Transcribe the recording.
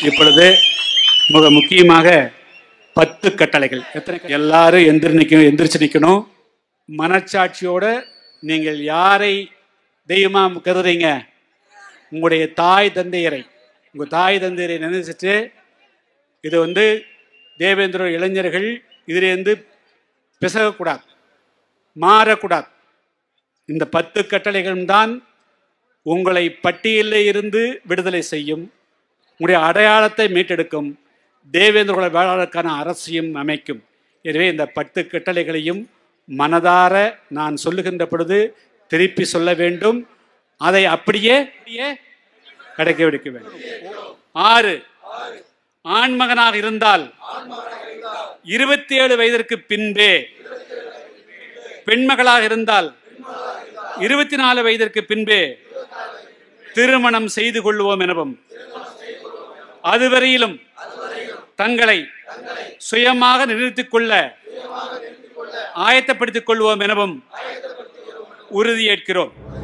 இப்பொழுது மிக முக்கியமாக பத்து கட்டளைகள் எத்தனை க- எல்லாரும் எந்திரி நிற்கணும் எந்திரிச்சு நிற்கணும் மனச்சாட்சியோட நீங்கள் யாரை தெய்வமா கருதுறீங்க உங்களுடைய தாய் தந்தையரை உங்கள் தாய் தந்தையரை நினைச்சிட்டு இது வந்து தேவேந்திர இளைஞர்கள் இதிலிருந்து பிசகக்கூடாது மாறக்கூடாது இந்த பத்து கட்டளைகளும் தான் உங்களை பட்டியலில் இருந்து விடுதலை செய்யும் உங்களுடைய அடையாளத்தை மீட்டெடுக்கும் தேவேந்திர வேளாளருக்கான அரசியும் அமைக்கும் எனவே இந்த பத்து கட்டளைகளையும் மனதார நான் சொல்லுகின்ற பொழுது திருப்பி சொல்ல வேண்டும் அதை அப்படியே அப்படியே கடைக்க வேண்டும் ஆறு ஆண்மகனாக இருந்தால் இருபத்தி ஏழு வயதிற்கு பின்பே பெண்மகளாக இருந்தால் இருபத்தி நாலு வயதிற்கு பின்பே திருமணம் செய்து கொள்வோம் எனவும் அதுவரையிலும் தங்களை சுயமாக நிறுத்திக் கொள்ள ஆயத்தப்படுத்திக் கொள்வோம் எனவும் உறுதியேற்கிறோம்